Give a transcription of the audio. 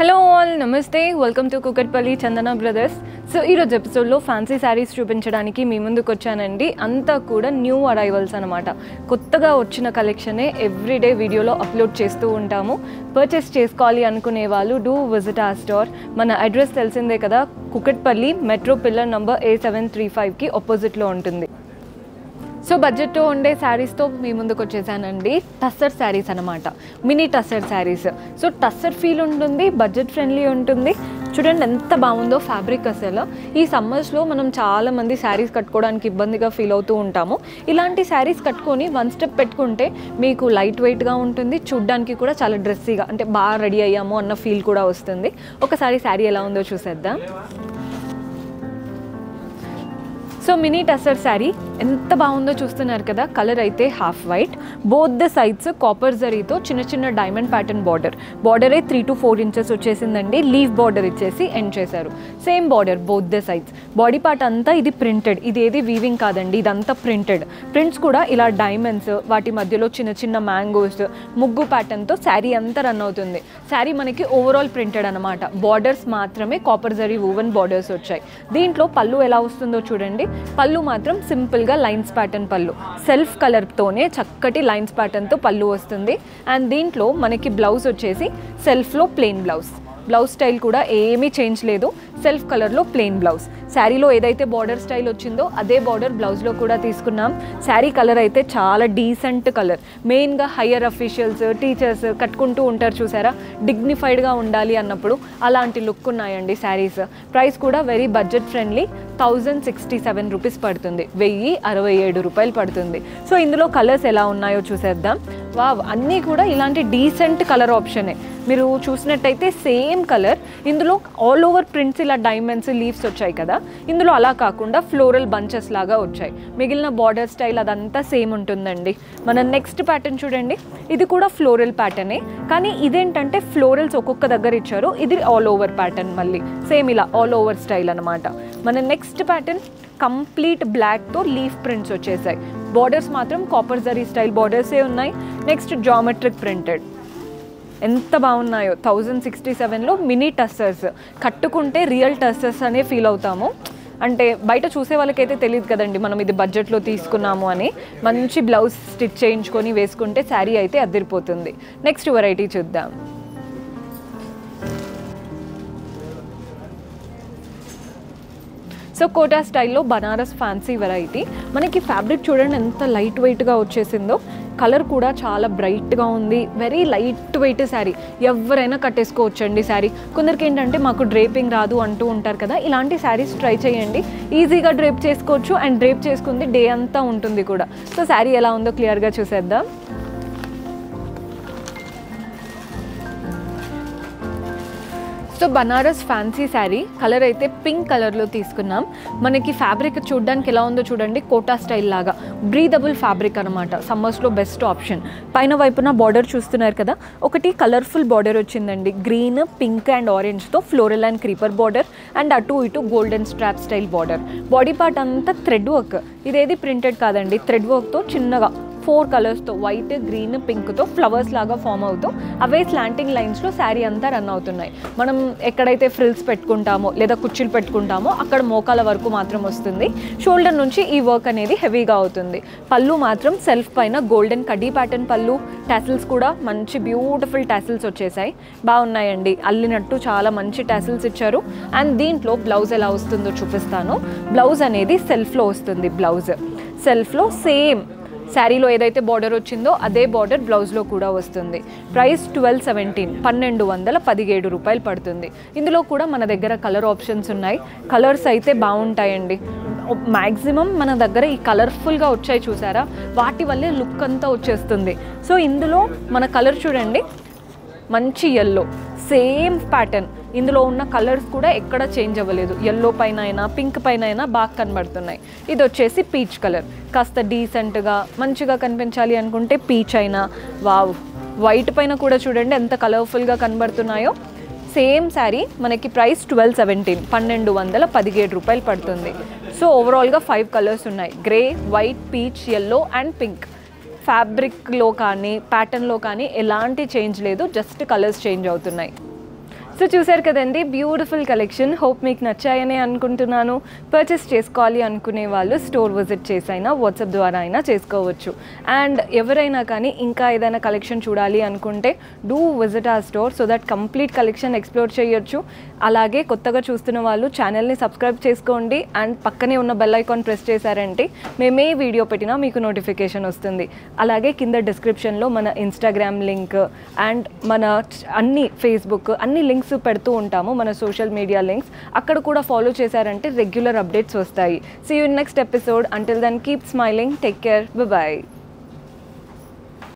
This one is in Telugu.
హలో ఆల్ నమస్తే welcome to Kukatpally Chandana brothers so ఈరోజు ఎపిసోడ్లో ఫ్యాన్సీ శారీస్ చూపించడానికి మీ ముందుకు వచ్చానండి అంతా కూడా న్యూ అరైవల్స్ అనమాట కొత్తగా వచ్చిన కలెక్షనే ఎవ్రీడే వీడియోలో అప్లోడ్ చేస్తూ ఉంటాము పర్చేస్ చేసుకోవాలి అనుకునే వాళ్ళు డూ విజిట్ ఆ స్టోర్ మన అడ్రస్ తెలిసిందే కదా Kukatpally metro pillar number A seven three ఫైవ్కి ఆపోజిట్లో ఉంటుంది సో బడ్జెట్తో ఉండే శారీస్తో మీ ముందుకు వచ్చేసానండి టస్సర్ శారీస్ అనమాట mini tussar saris so tussar feel ఉంటుంది బడ్జెట్ ఫ్రెండ్లీ ఉంటుంది చూడండి ఎంత బాగుందో ఫ్యాబ్రిక్ అసలు ఈ సమ్మర్స్లో మనం చాలా మంది శారీస్ కట్టుకోవడానికి ఇబ్బందిగా ఫీల్ అవుతూ ఉంటాము ఇలాంటి శారీస్ కట్టుకొని వన్ స్టెప్ పెట్టుకుంటే మీకు లైట్ వెయిట్గా ఉంటుంది చూడ్డానికి కూడా చాలా డ్రెస్సీగా అంటే బాగా రెడీ అయ్యాము అన్న ఫీల్ కూడా వస్తుంది ఒకసారి శారీ ఎలా ఉందో చూసేద్దాం సో మినీ టసర్ శారీ ఎంత బాగుందో చూస్తున్నారు కదా కలర్ అయితే half white both the sides copper జరీతో చిన్న చిన్న డైమండ్ ప్యాటర్న్ బార్డర్ బార్డరే త్రీ టు ఫోర్ ఇంచెస్ వచ్చేసిందండి లీవ్ బార్డర్ ఇచ్చేసి ఎండ్ చేశారు same border both the sides body part అంతా ఇది ప్రింటెడ్ ఇది ఏది వీవింగ్ కాదండి ఇదంతా ప్రింటెడ్ ప్రింట్స్ కూడా ఇలా డైమండ్స్ వాటి మధ్యలో చిన్న చిన్న మ్యాంగోస్ ముగ్గు ప్యాటర్న్తో శారీ అంతా రన్ అవుతుంది శారీ మనకి ఓవరాల్ ప్రింటెడ్ అనమాట బార్డర్స్ మాత్రమే కాపర్ జరీ ఓవెన్ బార్డర్స్ వచ్చాయి దీంట్లో పళ్ళు ఎలా వస్తుందో చూడండి పళ్ళు మాత్రం సింపుల్గా లైన్స్ ప్యాటర్న్ పళ్ళు సెల్ఫ్ కలర్తోనే చక్కటి లైన్స్ ప్యాటర్న్తో పళ్ళు వస్తుంది అండ్ దీంట్లో మనకి బ్లౌజ్ వచ్చేసి సెల్ఫ్లో ప్లెయిన్ బ్లౌజ్ బ్లౌజ్ స్టైల్ కూడా ఏమీ చేంజ్ లేదు సెల్ఫ్ కలర్లో ప్లెయిన్ బ్లౌజ్ శారీలో ఏదైతే బార్డర్ స్టైల్ వచ్చిందో అదే బార్డర్ బ్లౌజ్లో కూడా తీసుకున్నాం శారీ కలర్ అయితే చాలా డీసెంట్ కలర్ మెయిన్గా హయ్యర్ అఫీషియల్స్ టీచర్స్ కట్టుకుంటూ ఉంటారు చూసారా డిగ్నిఫైడ్గా ఉండాలి అన్నప్పుడు అలాంటి లుక్ ఉన్నాయండి శారీస్ ప్రైస్ కూడా very budget friendly thousand sixty seven rupees పడుతుంది వెయ్యి అరవై ఏడు రూపాయలు పడుతుంది సో ఇందులో కలర్స్ ఎలా ఉన్నాయో చూసేద్దాం వావ్ అన్నీ కూడా ఇలాంటి డీసెంట్ కలర్ ఆప్షనే మీరు చూసినట్టయితే సేమ్ కలర్ ఇందులో ఆల్ ఓవర్ ప్రింట్స్ ఇలా డైమండ్స్ లీవ్స్ వచ్చాయి కదా ఇందులో అలా కాకుండా ఫ్లోరల్ బంచెస్ లాగా వచ్చాయి మిగిలిన బార్డర్ స్టైల్ అదంతా సేమ్ ఉంటుందండి మన నెక్స్ట్ ప్యాటర్న్ చూడండి ఇది కూడా ఫ్లోరల్ ప్యాటర్నే కానీ ఇదేంటంటే ఫ్లోరల్స్ ఒక్కొక్క దగ్గర ఇచ్చారు ఇది ఆల్ ఓవర్ ప్యాటర్న్ మళ్ళీ సేమ్ ఇలా ఆల్ ఓవర్ స్టైల్ అనమాట మన నెక్స్ట్ ప్యాటర్న్ కంప్లీట్ బ్లాక్తో లీఫ్ ప్రింట్స్ వచ్చేసాయి బార్డర్స్ మాత్రం కాపర్ జరీ స్టైల్ బార్డర్సే ఉన్నాయి నెక్స్ట్ జామెట్రిక్ ప్రింటెడ్ ఎంత బాగున్నాయో థౌజండ్ సిక్స్టీ సెవెన్లో మినీ టస్సర్స్ కట్టుకుంటే రియల్ టస్సర్స్ అనే ఫీల్ అవుతాము అంటే బయట చూసే వాళ్ళకైతే తెలియదు కదండి మనం ఇది బడ్జెట్లో తీసుకున్నాము అని మంచి బ్లౌజ్ స్టిచ్ చేయించుకొని వేసుకుంటే శారీ అయితే అదిరిపోతుంది నెక్స్ట్ వెరైటీ చూద్దాం సో కోటా స్టైల్లో బనారస్ ఫ్యాన్సీ వెరైటీ మనకి ఫ్యాబ్రిక్ చూడండి ఎంత లైట్ వెయిట్గా వచ్చేసిందో కలర్ కూడా చాలా బ్రైట్గా ఉంది వెరీ లైట్ వెయిట్ శారీ ఎవరైనా కట్టేసుకోవచ్చండి శారీ కొందరికి ఏంటంటే మాకు డ్రేపింగ్ రాదు అంటూ ఉంటారు కదా ఇలాంటి శారీస్ ట్రై చేయండి ఈజీగా డ్రేప్ చేసుకోవచ్చు అండ్ డ్రేప్ చేసుకుంది డే అంతా ఉంటుంది కూడా సో శారీ ఎలా ఉందో క్లియర్గా చూసేద్దాం so Banaras fancy sari colour అయితే పింక్ కలర్లో తీసుకున్నాం మనకి ఫ్యాబ్రిక్ చూడడానికి ఎలా ఉందో చూడండి కోటా స్టైల్ లాగా బ్రీదబుల్ ఫ్యాబ్రిక్ అనమాట సమ్మర్స్లో బెస్ట్ ఆప్షన్ పైన వైపున బార్డర్ చూస్తున్నారు కదా ఒకటి కలర్ఫుల్ బార్డర్ వచ్చిందండి గ్రీన్ పింక్ అండ్ ఆరెంజ్తో floral and creeper border and అటు ఇటు golden strap style border body part అంతా థ్రెడ్ వర్క్ ఇదేది ప్రింటెడ్ కాదండి థ్రెడ్ వర్క్తో చిన్నగా ఫోర్ కలర్స్తో వైట్ గ్రీన్ పింక్తో ఫ్లవర్స్ లాగా ఫామ్ అవుతూ అవే స్లాంటింగ్ లైన్స్లో శారీ అంతా రన్ అవుతున్నాయి మనం ఎక్కడైతే ఫ్రిల్స్ పెట్టుకుంటామో లేదా కుర్చీలు పెట్టుకుంటామో అక్కడ మోకాల వరకు మాత్రం వస్తుంది షోల్డర్ నుంచి ఈ వర్క్ అనేది హెవీగా అవుతుంది పళ్ళు మాత్రం సెల్ఫ్ పైన గోల్డెన్ కడ్డీ ప్యాటర్న్ పళ్ళు టాసిల్స్ కూడా మంచి బ్యూటిఫుల్ టాసిల్స్ వచ్చేసాయి బాగున్నాయండి అల్లినట్టు చాలా మంచి టాసిల్స్ ఇచ్చారు అండ్ దీంట్లో బ్లౌజ్ ఎలా వస్తుందో చూపిస్తాను బ్లౌజ్ అనేది సెల్ఫ్లో వస్తుంది బ్లౌజ్ సెల్ఫ్లో సేమ్ శారీలో ఏదైతే బార్డర్ వచ్చిందో అదే బార్డర్ బ్లౌజ్లో కూడా వస్తుంది ప్రైస్ ట్వెల్వ్ సెవెంటీన్ పన్నెండు వందల పదిహేడు రూపాయలు పడుతుంది ఇందులో కూడా మన దగ్గర కలర్ ఆప్షన్స్ ఉన్నాయి కలర్స్ అయితే బాగుంటాయండి మ్యాక్సిమం మన దగ్గర ఈ కలర్ఫుల్గా వచ్చాయి చూసారా వాటి వల్లే లుక్ అంతా వచ్చేస్తుంది సో ఇందులో మన కలర్ చూడండి మంచి ఎల్లో సేమ్ ప్యాటర్న్ ఇందులో ఉన్న కలర్స్ కూడా ఎక్కడ చేంజ్ అవ్వలేదు ఎల్లో పైన అయినా పింక్ పైన అయినా బాగా కనబడుతున్నాయి ఇది వచ్చేసి పీచ్ కలర్ కాస్త డీసెంట్గా మంచిగా కనిపించాలి అనుకుంటే పీచ్ అయినా వావ్ వైట్ పైన కూడా చూడండి ఎంత కలర్ఫుల్గా కనబడుతున్నాయో సేమ్ శారీ మనకి ప్రైస్ ట్వెల్వ్ సెవెంటీన్ పన్నెండు వందల పదిహేడు రూపాయలు పడుతుంది సో ఓవరాల్గా ఫైవ్ కలర్స్ ఉన్నాయి grey white peach yellow and pink ఫ్యాబ్రిక్లో కానీ ప్యాటర్న్లో కానీ ఎలాంటి చేంజ్ లేదు జస్ట్ కలర్స్ చేంజ్ అవుతున్నాయి సో చూసారు కదండి బ్యూటిఫుల్ కలెక్షన్ హోప్ మీకు నచ్చాయని అనుకుంటున్నాను పర్చేస్ చేసుకోవాలి అనుకునే వాళ్ళు స్టోర్ విజిట్ చేసైనా వాట్సాప్ ద్వారా అయినా చేసుకోవచ్చు అండ్ ఎవరైనా కానీ ఇంకా ఏదైనా కలెక్షన్ చూడాలి అనుకుంటే డూ విజిట్ ఆ store so that complete collection explore చేయొచ్చు అలాగే కొత్తగా చూస్తున్న వాళ్ళు ఛానల్ని సబ్స్క్రైబ్ చేసుకోండి అండ్ పక్కనే ఉన్న బెల్ ఐకాన్ ప్రెస్ చేశారంటే మేమే వీడియో పెట్టినా మీకు నోటిఫికేషన్ వస్తుంది అలాగే కింద డిస్క్రిప్షన్లో మన ఇన్స్టాగ్రామ్ లింక్ అండ్ మన చ- అన్ని ఫేస్బుక్ అన్ని లింక్స్ పెడుతూ ఉంటాము మన సోషల్ మీడియా లింక్స్ అక్కడ కూడా ఫాలో చేశారంటే రెగ్యులర్ అప్డేట్స్ వస్తాయి see you next episode until then keep smiling take care bye